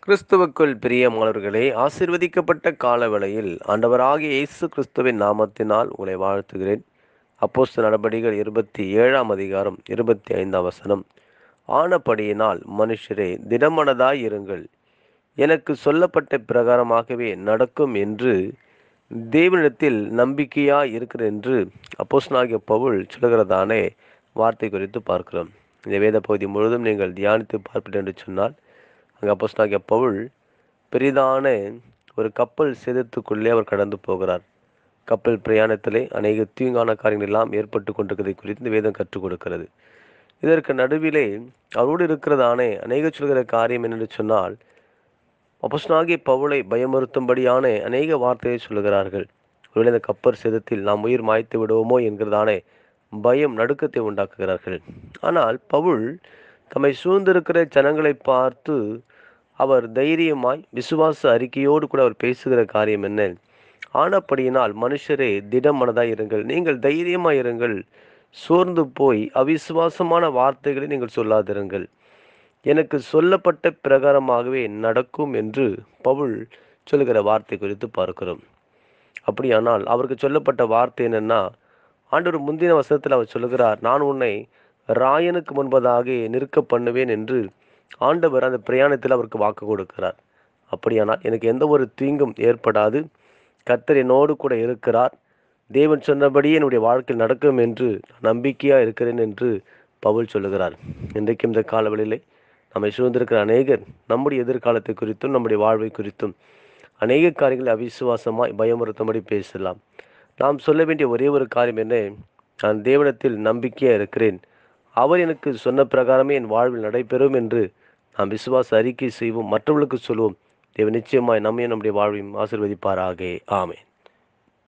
கிறிஸ்துவுக்குள் பிரியமானவர்களே ஆசிர்வதிக்கப்பட்ட காலவேளையில் ஆண்டவராகிய இயேசு கிறிஸ்துவின் நாமத்தினால் உங்களை வாழ்த்துகிறேன் அப்போஸ்தல நடபடிகள் இருபத்தி ஏழாம் அதிகாரம் இருபத்தி ஐந்தாம் வசனம் ஆனபடியினால் மனுஷரே திடமனதாய் இருங்கள் எனக்கு சொல்லப்பட்ட பிரகாரமாகவே நடக்கும் என்று தேவனிடத்தில் நம்பிக்கையாய் இருக்கிற என்று அப்போஸ்தலனாகிய பவுல் சொல்கிறதானே வார்த்தை குறித்து பார்க்கிறோம் இந்த வேத பகுதி முழுவதும் நீங்கள் தியானித்து பார்ப்பீர்கள் என்று சொன்னால் அங்கே அப்போஸ்தலனாகிய பவுல் பெரிதான ஒரு கப்பல் சேதத்துக்குள்ளே அவர் கடந்து போகிறார் கப்பல் பிரயாணத்திலே அநேக தீங்கான காரியங்கள் எல்லாம் ஏற்பட்டு கொண்டிருக்கிறதை குறித்து இந்த வேதம் கற்றுக் கொடுக்கிறது இதற்கு நடுவிலே அவரோடு இருக்கிறதானே அநேக சொல்கிற காரியம் என்னென்று சொன்னால் அப்போஸ்தலனாகிய பவுலை பயமுறுத்தும்படியான அநேக வார்த்தையை சொல்லுகிறார்கள் ஒருவேளை இந்த கப்பல் சேதத்தில் நாம் உயிர் மாய்த்து விடுவோமோ என்கிறதானே பயம் நடுக்கத்தை உண்டாக்குகிறார்கள் ஆனால் பவுல் தம்மை சூழ்ந்திருக்கிற ஜனங்களை பார்த்து அவர் தைரியமாய் விசுவாச அறிக்கையோடு கூட அவர் பேசுகிற காரியம் என்ன ஆனப்படியினால் மனுஷரே திடம் மனதாய் இருங்கள் நீங்கள் தைரியமாய் இருங்கள் சோர்ந்து போய் அவிசுவாசமான வார்த்தைகளை நீங்கள் சொல்லாதிருங்கள் எனக்கு சொல்லப்பட்ட பிரகாரமாகவே நடக்கும் என்று பவுல் சொல்லுகிற வார்த்தை குறித்து பார்க்கிறோம் அப்படியானால் அவருக்கு சொல்லப்பட்ட வார்த்தை என்னன்னா ஆண்டவர் முந்தின வசனத்தில் அவர் சொல்லுகிறார் நான் உன்னை ராயனுக்கு முன்பதாக நிற்க பண்ணுவேன் என்று ஆண்டவர் அந்த பிரயாணத்தில் அவருக்கு வாக்கு கொடுக்கிறார் அப்படியானால் எனக்கு எந்த ஒரு தீங்கும் ஏற்படாது கர்த்தர் என்னோடு கூட இருக்கிறார் தேவன் சொன்னபடியே என்னுடைய வாழ்க்கையில் நடக்கும் என்று நான் நம்பிக்கையாக இருக்கிறேன் என்று பவுல் சொல்லுகிறார் இன்றைக்கும் இந்த காலவெளியிலே நம்மை சூழ்ந்திருக்கிற அநேகர் நம்முடைய எதிர்காலத்தை குறித்தும் நம்முடைய வாழ்வை குறித்தும் அநேக காரியங்களை அவிசுவாசமாய் பயமுறுத்தும்படி பேசலாம் நாம் சொல்ல வேண்டிய ஒரே ஒரு காரியம் என்ன நான் தேவனத்தில் நம்பிக்கையாக இருக்கிறேன் அவர் எனக்கு சொன்ன பிரகாரமே என் வாழ்வில் நடைபெறும் என்று நாம் விசுவாச அறிக்கை செய்வோம் மற்றவர்களுக்கு சொல்வோம் தேவன் நிச்சயமாய் நம்மையும் நம்முடைய வாழ்வையும் ஆசிர்வதிப்பாராக ஆமேன்